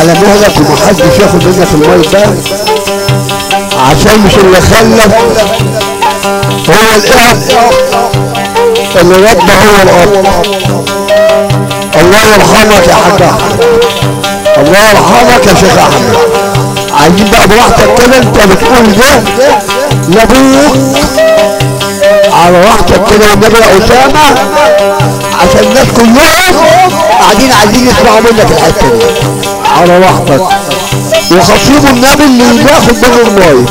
على مهلك ومحدش ياخد منك الماي ده عشان مش اللي خلف هو الاب اللي ربى هو الاب الله يرحمك يا حاج احمد الله يرحمك يا شيخ احمد عايزين بقى براحتك كده انت بتقول ده لابوك على راحتك كده والنبي يا اسامه عشان الناس كلهم قاعدين عايزين يسمعوا منك الحته دي على راحتك وخطيب النبي اللي بياخد منه المايه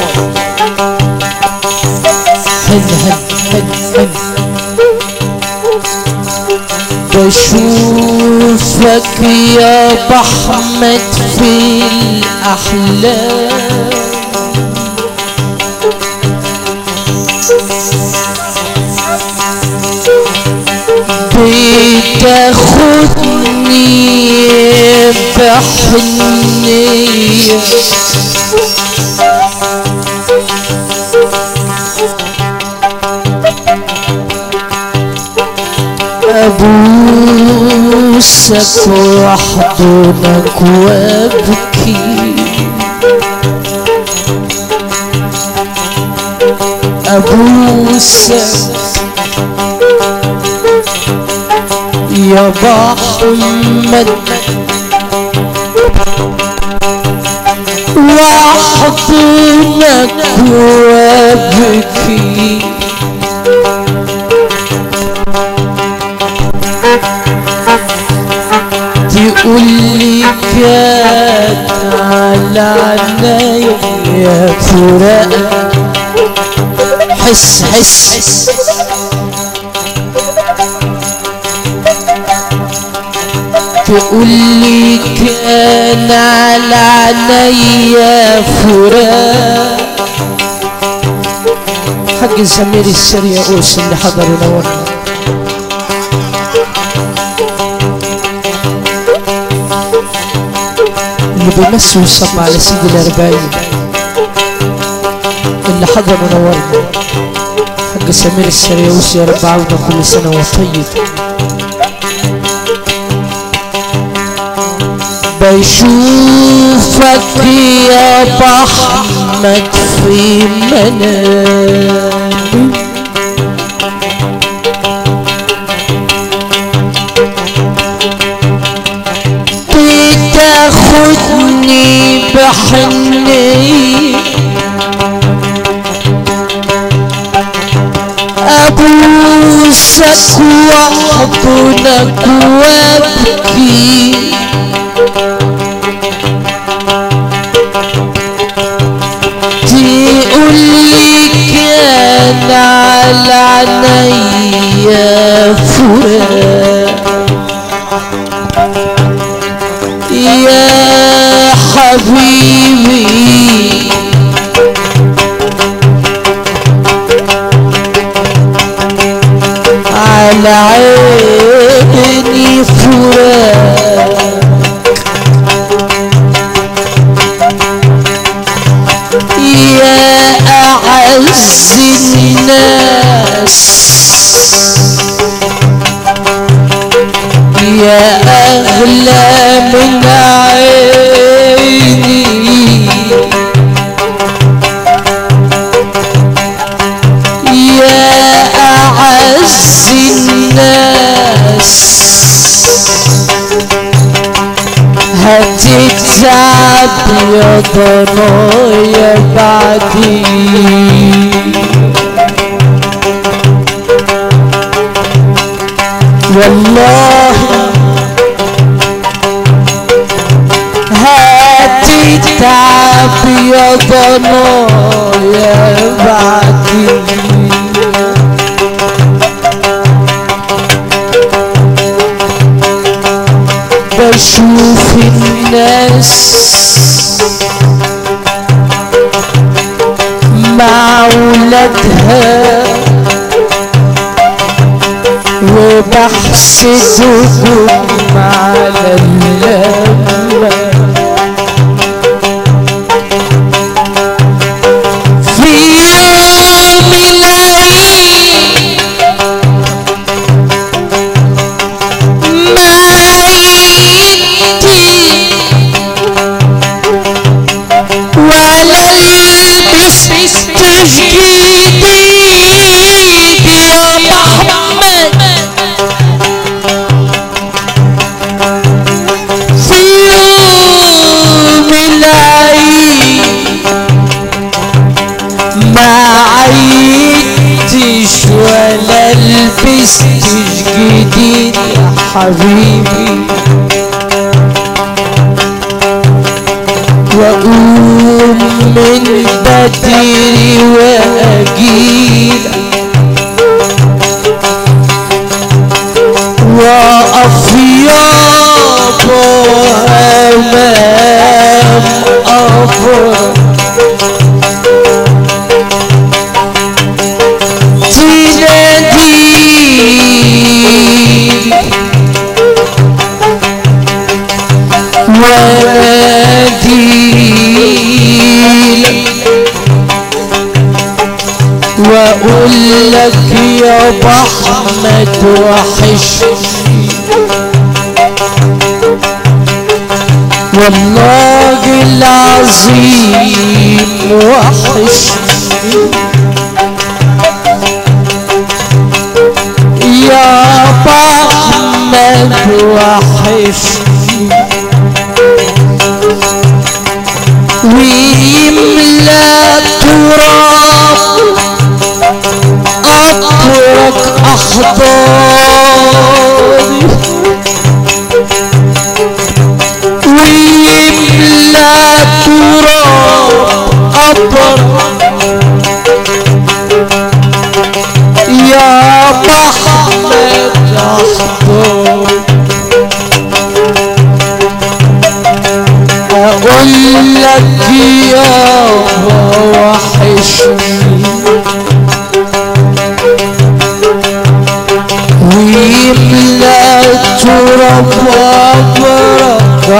هن هن هن هن بشوفك يا بحمد في الأحلام بتاخدني بحنية أبوسك وأحضنك وأبكي أبوسك يا محمد واحضنك وابكي تقول لي كان على عينيا فراق حس حس, حس تقول لي كان على عينيا فراق حق سمير السريع اوس اللي حضر ونورنا اللي بيمسوا الصب على سيد الاربعين اللي حضر ونورنا حق سمير السريع اوس يا رب عونا كل سنه وطيب بشوفك يا بحمد في منامي بتاخدني بحني ابوسك واحضنك وابكي تقول لي كان على عينيا فراق يا حبيبي على عيني فراق يا أعز الناس يا أغلى من عيني يا أعز الناس هتتعب يا ضنايا بعدي والله هتتعب يا ضنايا بعدي بشوف الناس مع ولادها وبحسدهم على اللمة في يوم العيد ما يدي لبستش جديد يا حبيبي واقوم من بدري واجيلك واقف يابا امام قبرك تناديلي واناديلك واقول لك يا احمد وحشني والله العظيم وحشني يا احمد وحشني ويملى التراب أترك أحضاني ويملى التراب أترك يا محمد أحضاني أقول لك يا وحشني ويملى التراب وأبرك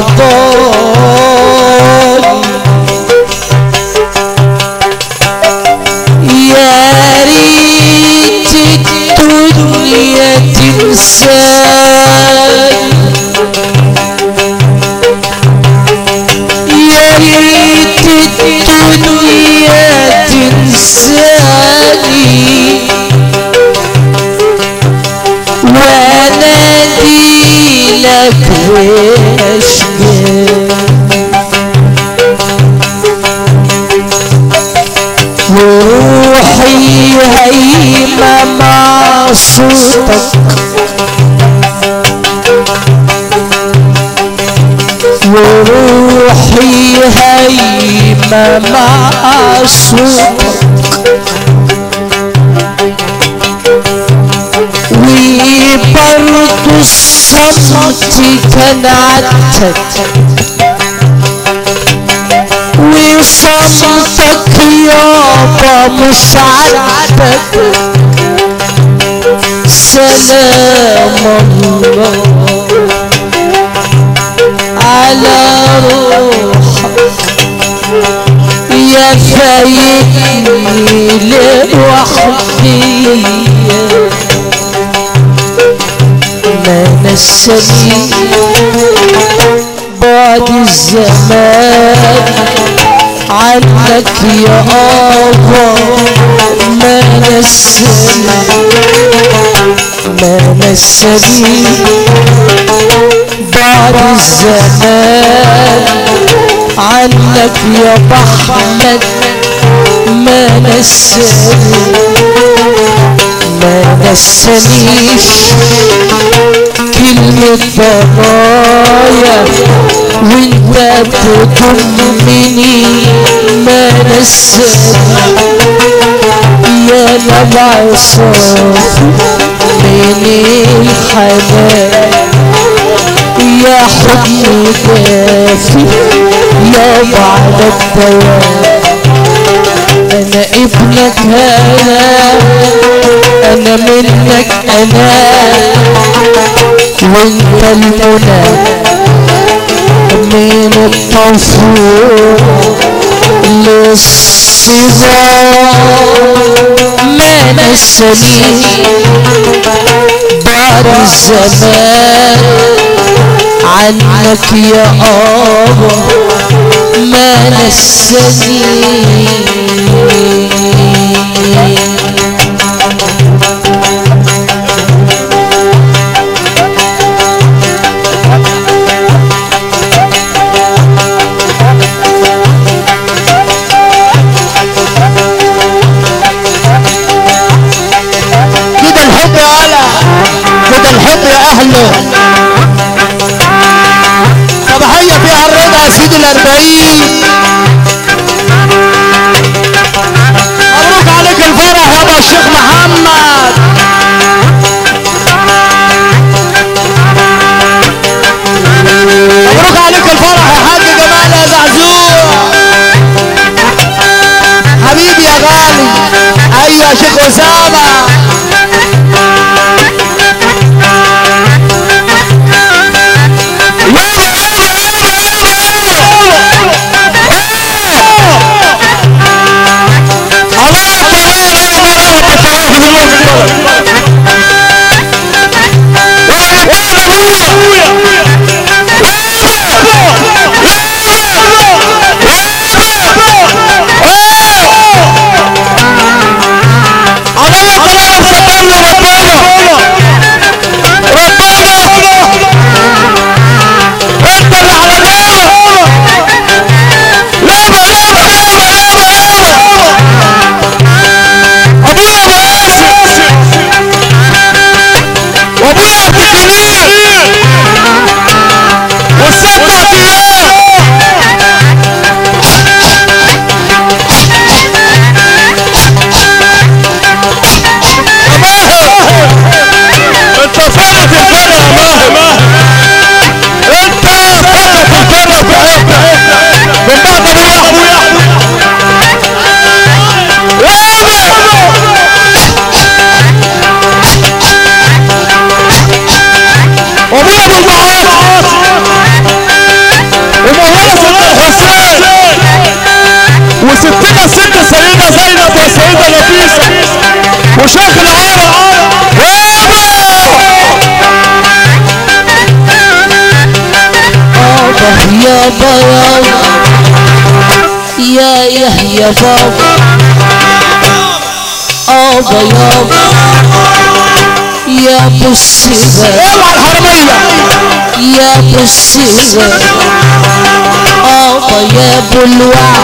أحضاني يا ريت الدنيا تنساني يا ريت الدنيا تنساني وانادي لك واشجع وروحي هيمة مع صوتك وروحي هيمة مع صوتك وبرضه الصمت كان عدتك وصمتك يابا مش عدتك سلام الله على روحك يا فايتني لوحدي ما نسني بعد الزمان عنك يا أبا ما نسني ما نسني بعد الزمان عنك يا محمد ما نسني ما نسنيش كلمة ضنايا وانت بتضمني ما نسني يا نبع صافي من الحنان يا حضن كافي يا بعد الدوام انا ابنك انا انا منك انا وانت المنى من الطفول للصغار ما نسني بعد الزمان عنك يا أبا ما نسني كده الحب على يا سيدي الاربعين مبروك عليك الفرح يابا الشيخ محمد مبروك عليك الفرح يا حاج جمال يا زعزوع حبيبي يا غالي ايوه يا شيخ اسامه وستنا ست سيدة زينب وسيدة نفيسة وشيخ العرب آبا يا بابا يا يحيى بابا آبا يابا يا بصيبة اوعى الحرمية يا بصيبة آبا يا بلوع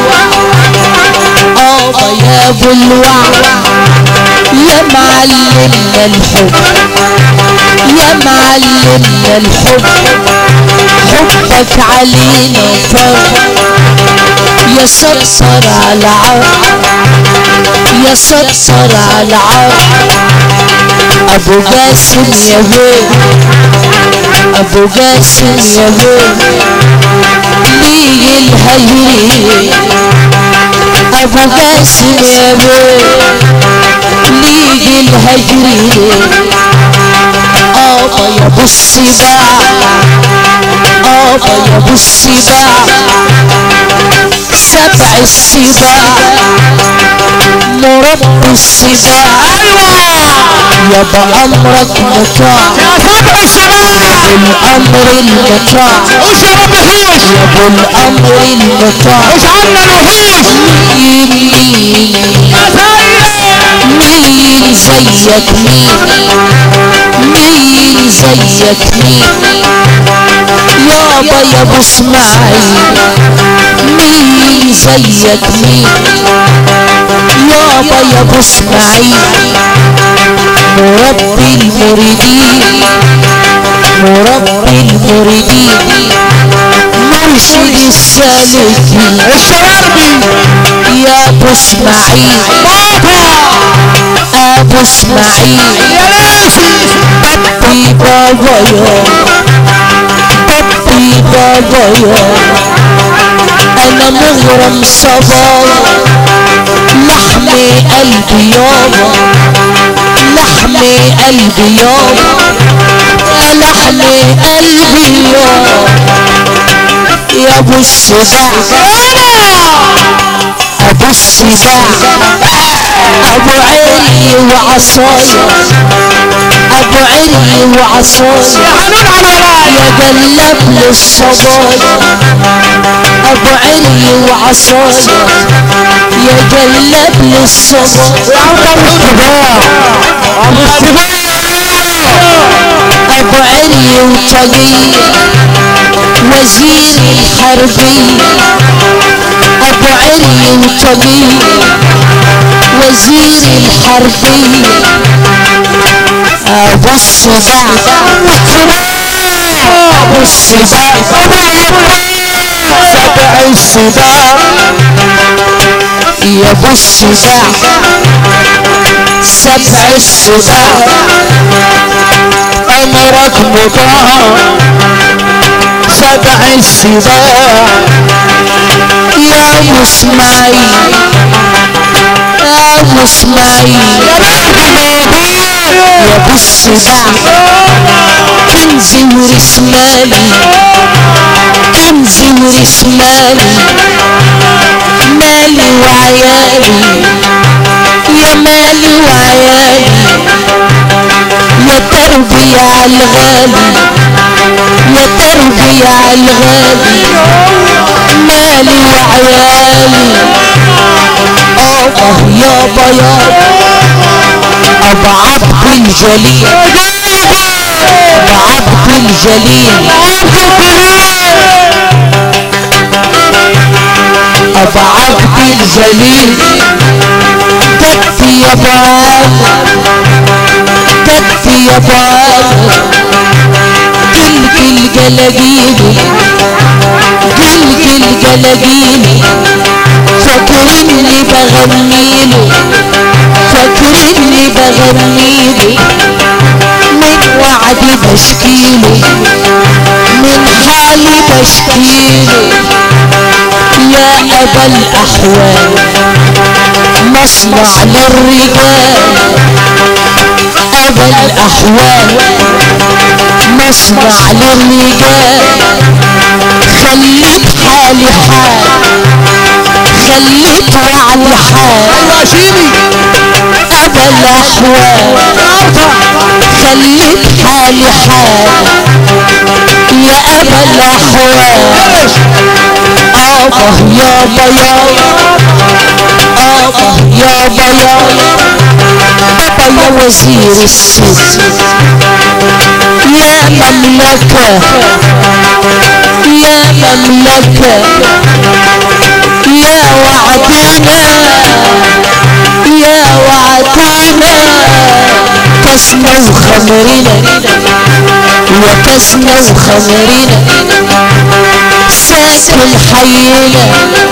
آبا يا بلوع يا معلمنا الحب يا معلمنا الحب حبك علينا فرق يا صرصر على عرق يا صرصر على عرق ابو جاسم يا بيه ابو جاسم يا بيه ليه الهجري ابو جاسم يا بيه ليه الهجري ابا يا ابو السباع ابا يا ابو السباع سبع السباع مربي السباع يا بأمرك مطاع يا سبع السباع الأمر المطاع وش يا رب حوش يا ابو الأمر المطاع وش عنا الوحوش مين مين يا سيد مين زيك مين مين زيك مين يابا يا ابو اسماعيل مين زيك مين يابا يا ابو اسماعيل مربي المريدين مربي المريدين مرشد السالكين الشواربي يا ابو اسماعيل ابو اسماعيل يا ناسي بابي بابا يا بابي بابا يا انا مغرم صبابا لحمي قلبي يابا لحمي قلبي يابا يا لحمي قلبي يابا يا ابو السباع ابو السباع ابو علي وعصايا ابو علي وعصايا حنون على ورايا يا قلب للصبايا ابو علي وعصايا يا قلب للصبايا ابو السباع ابو السباع ابو علي وطاقية وزير الحربية ابو علي وطاقية وزير الحربية ابو السباع ابو السباع سبع السباع يا ابو السباع سبع السباع امرك مطاع سبع السباع يا ابو اسماعيل يا ابو اسماعيل يا ابو السباع كنزي ورث مالي كنزي ورث مالي مالي وعيالي يا مالي وعيالي يا تربية عالغالي يا تربية عالغالي مالي وعيالي اه يابا يابا ابو عبد الجليل ابو عبد الجليل ابو عبد الجليل كفي يا ابو عامر كفي يا ابو عامر جلك الجلاجيلي جلك الجلاجيلي فاكرني بغنيله فاكرني بغنيله من وعدي بشكيله من حالي بشكيله يا أبا الأحوال مصنع للرجال أبا الأحوال مصنع للرجال خليت حالي حال خليت وعلي حال أبا الأحوال خليت حالي حال يا أبا الأحوال آبا يابا يابا آبا يابا يابا بابا يا وزير السوس يا مملكة يا مملكة يا وعدنا يا وعدنا كسنا وخمرنا وكسنا وخمرنا ساكن حينا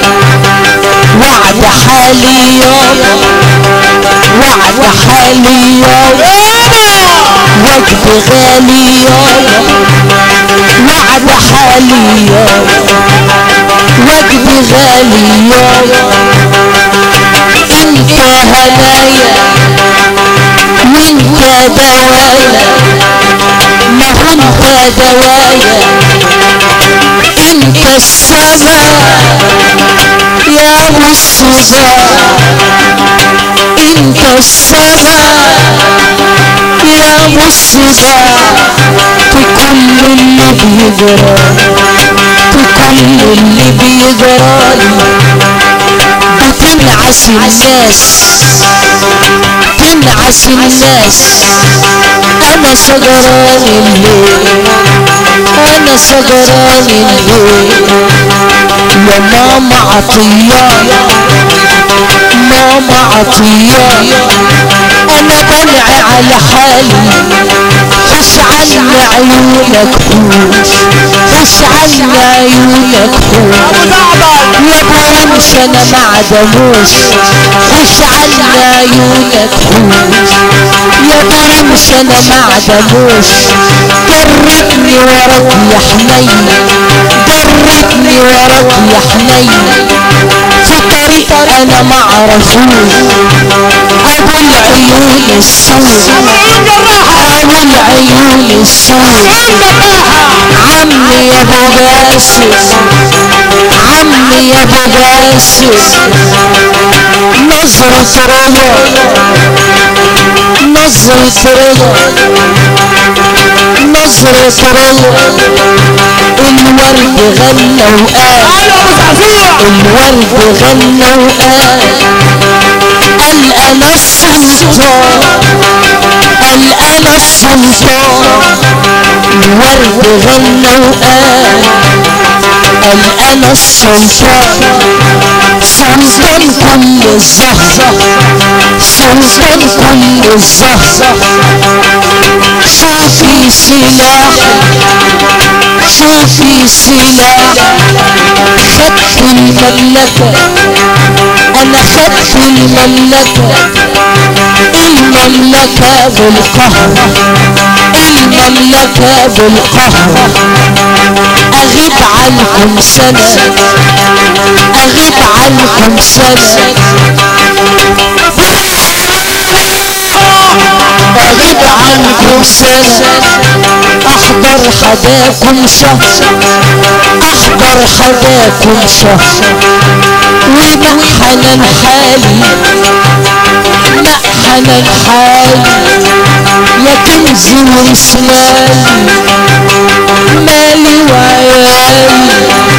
وعد حالي يوم وعد حالي يوم وجب غالي يوم وعد حالي يوم وجب غالي يوم انت هدايا وانت دوايا ما هو انت دوايا انت السماء يا ابو السماء انت السماء يا ابو السماء في كل اللي بيجرى في كل اللي بيجرالي بتنعس الناس تنعس الناس انا سجران الليل انا سجران الليل يا ماما عطية ماما عطية انا بنعي على حالي خش عنا عيونك خوش خش عنا عيونك خوش يا ابو رمش انا ما عدموش خش عنا عيونك خوش يا ابو رمش انا ما عدموش جربني وراك يا حنين جربني وراك يا حنين في طريق انا ما اعرفوش ابو العيون السود ابو العيون السود عمي يا ابو باسم عمي يا ابو باسم نظرة رضا نظرة رضا نظرة رضا الورد غنى وقال الورد غنى وقال قال انا السلطان قال انا السلطان الورد غنى وقال قال انا السلطان سلطان كل الزهزه سلطان كل الزهزه شوفي سلاح شوفي سلاح خدت المملكة انا خدت المملكة المملكة بالقهر المملكة بالقهر اغيب عنكم سنة اغيب عنكم سنة اغيب عنكم سنة احضر حداكم شهر احضر حداكم شهر ومحنن حالي محنن حالي يا كنزي ورسلالي مالي وعيالي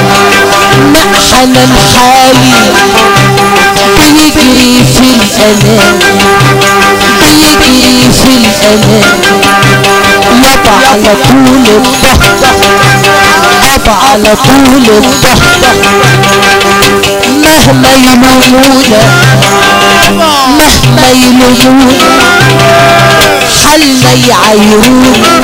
محنن حالي بيجري في الأمان بيجري في الأمان يابا على طول الضهر يابا على طول الضهر مهما يلومونا مهما يلومونا حالنا يعايرونا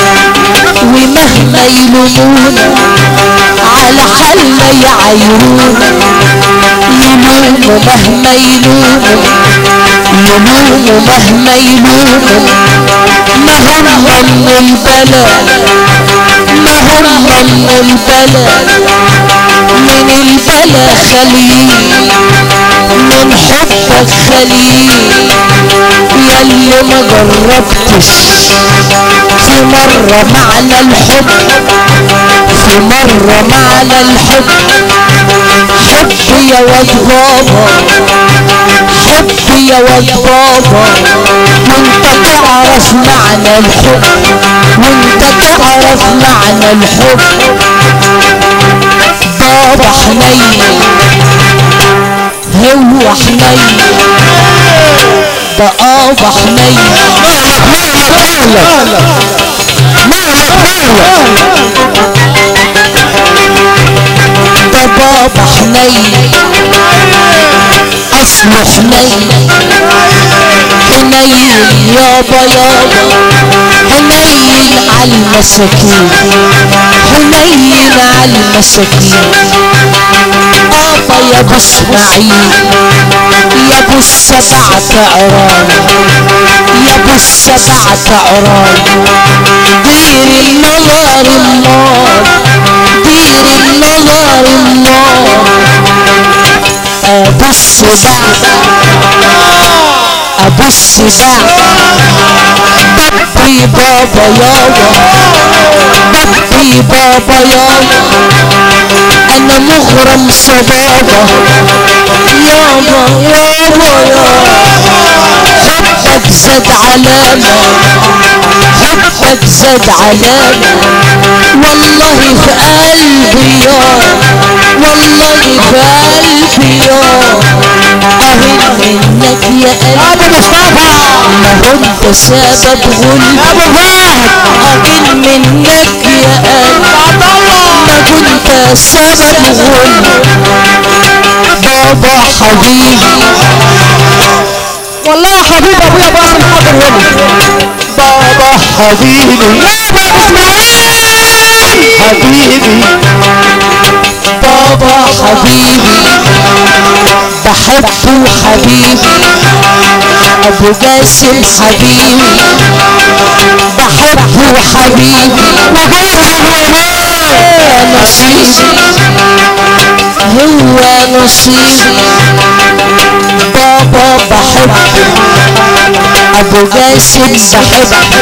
ومهما يلومونا على حالنا يعايرونا يلوموا مهما يلوموا يلوموا مهما يلوموا ما هم من البلاء ما هم من البلاء من البلاء خليل من حبك خليل ياللي ما جربتش في مرة معنى الحب في مرة معنى الحب حب يا واد بابا حب يا واد بابا وانت تعرف معنى الحب وانت تعرف معنى الحب بابا حنين هو حنين ده ابا حنين مالك مالك ده بابا حنين اصله حنين حنين يابا يابا حنين على المساكين حنين على المساكين بابا يا ابو اسماعيل يا ابو السبعة عران يا ابو السبعة عران دير النظر النار دير النظر النار ابو السبع ابو السبع بطي بابا يابا بطي بابا يابا انا مغرم صبابا يابا يابا يابا حبك زاد علامة حبك زاد علامة والله في قلبي يا والله في قلبي يا اهل منك يا قلبي ابو مصطفى ما هو انت سبب غل ابو فهد اهل منك يا قلبي عبد الله ما كنت سبب غل بابا حبيبي والله يا حبيب ابويا باسم حاضر هنا بابا حبيبي يا ابو اسماعيل حبيبي بابا حبيبي بحبه حبيبي ابو جاسم حبيبي بحبه حبيبي هو نصيبي هو نصيبي بابا بحبه ابو جاسم بحبه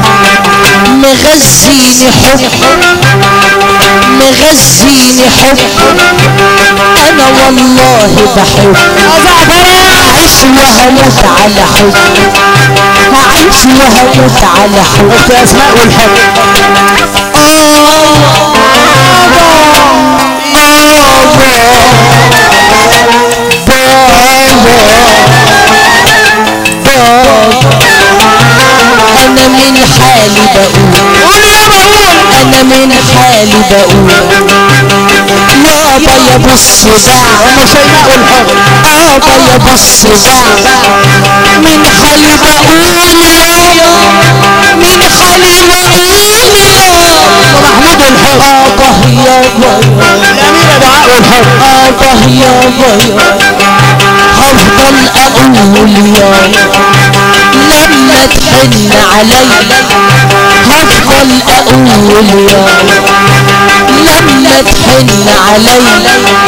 مغزيني حب مغزيني حب انا والله بحب هعيش وهموت على حب هعيش وهموت على حب في اسماء والحب انا من حالي بقول قول يا بقول انا من حالي بقول يابا يا ابو السباع ام شيماء والحب يابا يا ابو السباع من حالي بقول يابا من حالي بقول يابا محمود والحب يابا يابا الامير ابو ابه يابا يا هفضل اقول يا لما تحن علي هفضل اقول يا لما تحن علي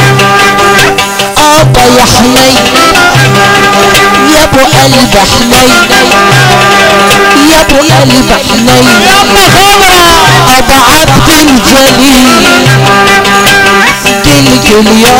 ابا يا حنين يا ابو قلب حنين يا ابو قلب حنين ابو عبد الجليل جلجل يا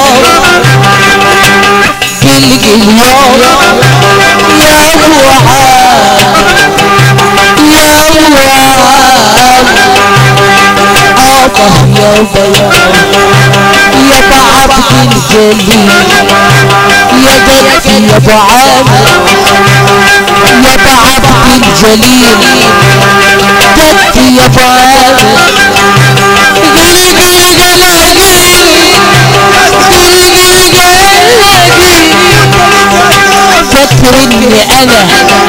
جلجل يا يا ابو عاد يا ابو عاد ابا يا بيا يا ابو عبد الجليل يا جدي يا ابو عامر يا ابو عبد الجليل جدي يا ابو عامر جل جل جل فاكر اني انا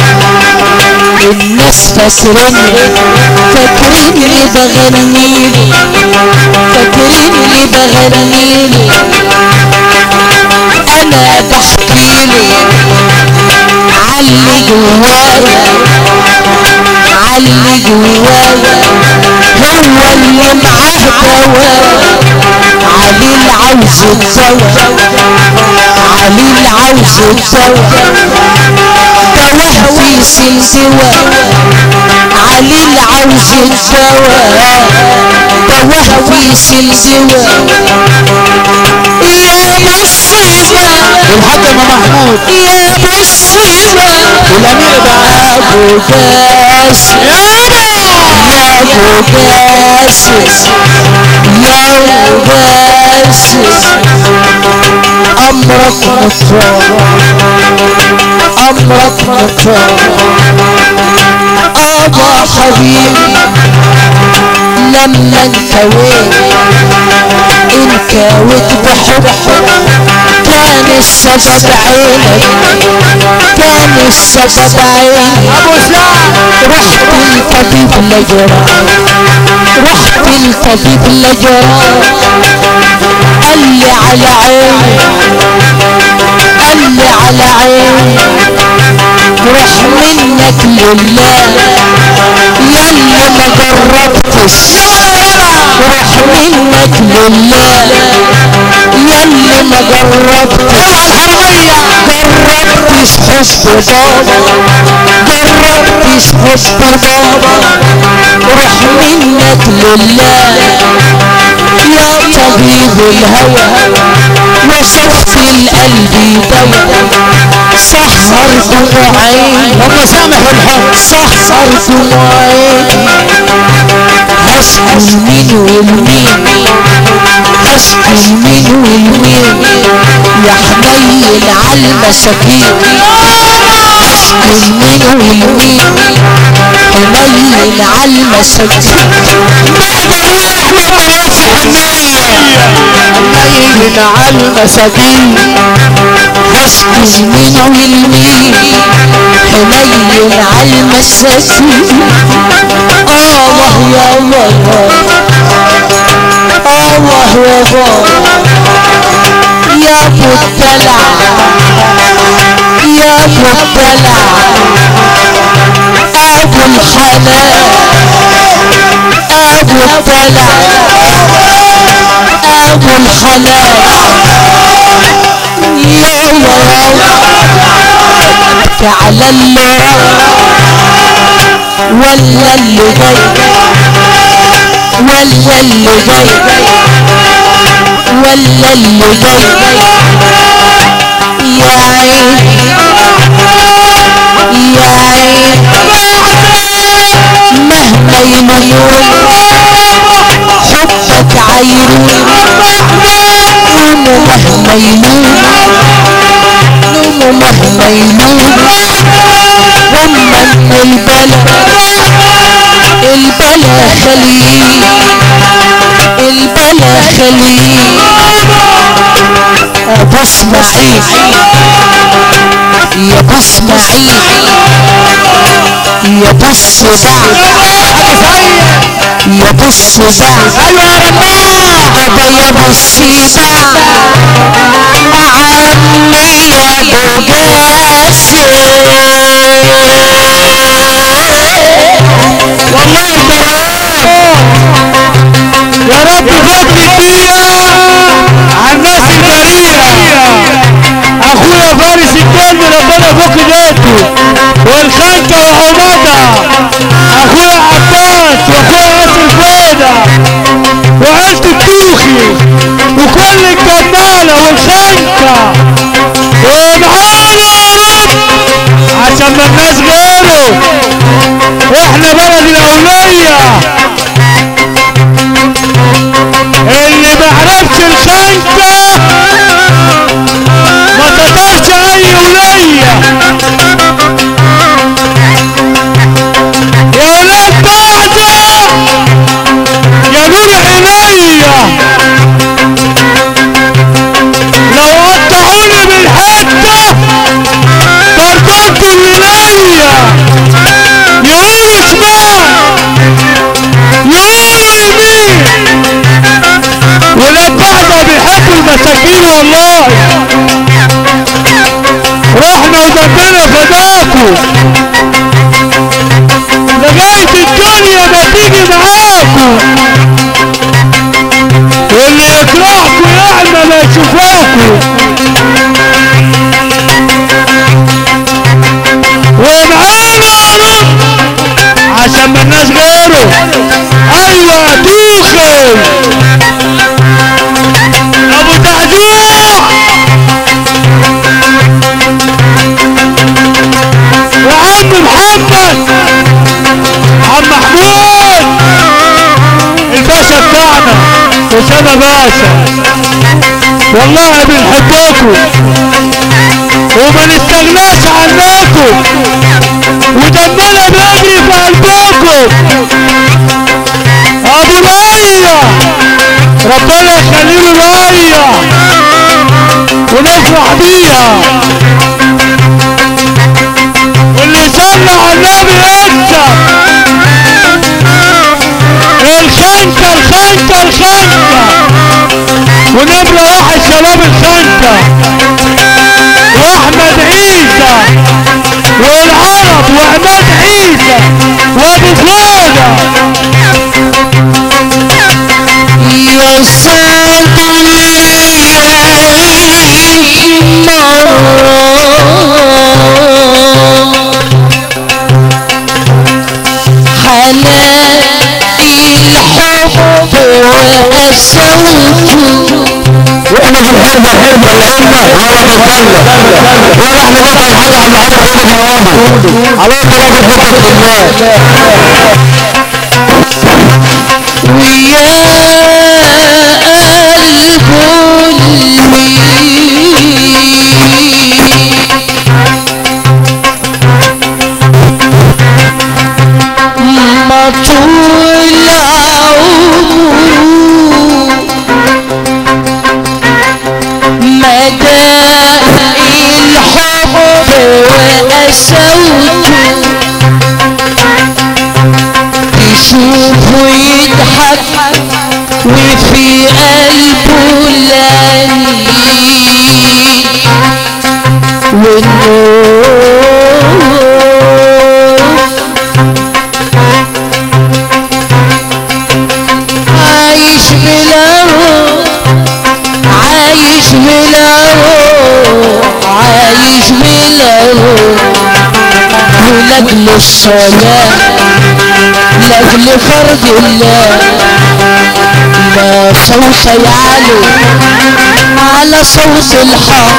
الناس فاكريني فاكريني بغنيلي فاكريني بغنيلي انا بحكيلي علي جوايا علي جوايا هو اللي معاه دواء علي العوز الدواء علي العوز الدواء دواه في سلسوة علي العوز الدواء دواه في سلسوة يا مصيبة والحاج ام محمود يا مصيبة والامير ده ابو باس يا ابو باس يا ابو باس امرك مطار امرك مطار ابا حبيبي لما انكويت انكويت بحب كان السبب عينك كان السبب عينك ابو سعد رحت الطبيب لجرى رحت الطبيب لجرى قال لي على عيني قال لي على عيني روح منك لله يلي ما جربتش روح منك لله يلي ما جربتش جربتش حب بابا جربتش حب بابا روح منك لله يا طبيب الهوى وشوف القلب دوا سحر دموعي ام سامح الحب سحر دموعي هشكي المين والمين هشكي المين والمين يا حنين على المساكين هشكي المين والمين حنين على المساكين حنين على المساكين هشكي المين والمين حنين على المساكين الله يا الله الله يا بابا يا ابو الدلع يا ابو الدلع ابو الحنان ابو الدلع ابو الحنان يا الله تعالى اللي ولا اللي جاي ولا اللي جاي ولا اللي جاي يا عين يا عين مهما ينون حبك عيون نومه مهما ينون نومه مهما ينون هما من البلا البلا خليل البلا خليل ابو اسماعيل يا ابو اسماعيل يبص بقى يبص بقى ايوه يا رماح بابا يبص بقى عمي يا ابو جاسم والله تمام يا رب فضل الدنيا على الناس البريئة اخويا فارس الدم ربنا فوق ذاته والخنكة وعمدة اخويا عباس واخويا ياسر فايدة وعيلة التوخي وكل الجمالة والخنكة ومعانا يا رب عشان ما الناس غيره احنا بلد الاولية اللي ما عرفش الخنكة ما تقدرش اي ولية يا ولاد بعده يا نور عينيا لو قطعوني بالحتة برضو الولاية يقولوا شمال يقولوا يمين ولاد بعض بيحبوا المساكين والله رحنا ودمنا فداكوا لغاية الدنيا ما تيجي معاكوا واللي يكرهكوا يعمى ما يشوفاكوا ومعانا يا رب عشان ما الناس غيره ايوه توخي ابو تعجوع وعم محمد عم محمود الباشا بتاعنا اسامه باشا والله بنحبكم وما نستغناش عنكم ودمنا بيجري في قلبكم ابو ريا ربنا يخليه له ريا ونفرح بيها واللي صلى على النبي يكسب الخنكة الخنكة الخنكة ونمرة واحد شباب الخنكة واحمد عيسى والعرب وعماد عيسى وابو فوده حنان الحب وقسوته واحنا في الحرب الحرب الأمة ولا نتكلم ولا احنا نقطع الحرب على محمد علي محمد على طرف الحكم بالله ويا قلبي ما طول عمره مدى الحب وقسوته تشوفه يضحك وفي قلبه لاني والنور عايش بلا روح عايش بلا روح عايش بلا روح ولأجل الصلاة لأجل فرض الله ما صوت يعلو على صوت الحق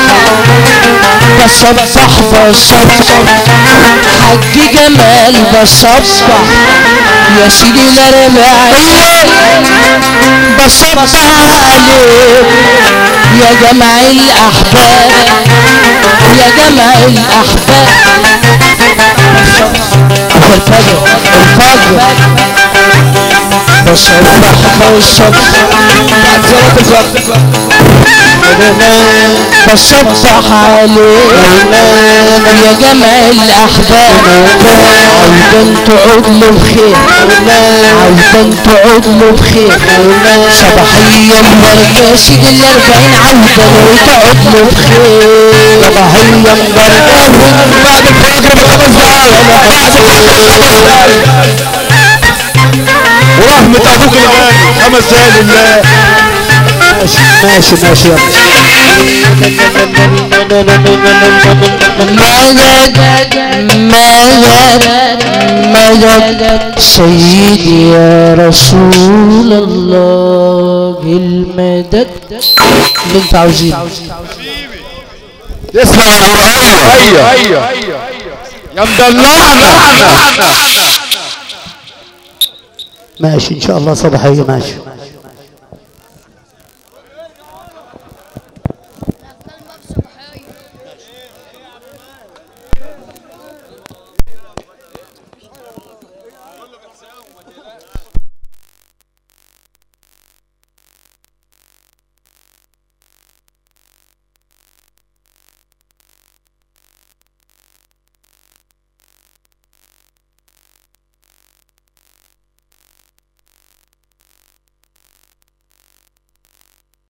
بصبح بصبح حج جمال بصبح يا سيدي الأربعين بصبح عليك يا جمع الأحباب يا جمع الأحباب الفجر الفجر بصبح بصبح بعد صلاة الفجر بصبح عليك يا جمع الأحباب عاوزين تقعد له بخير عاوزين تقعد له بخير صباحيا برقاشد الأربعين عاوزين تقعد له بخير صباحيا برقاشد بعد الفجر بخمس دقايق ورحمة ابوك الغالي خمس دقايق لله ماشي ماشي ماشي مدد مدد مدد سيدي يا رسول الله المدد اللي انت عاوزينه اسمع يا هيا يا مدلعنا ماشي ان شاء الله صباحيه ماشي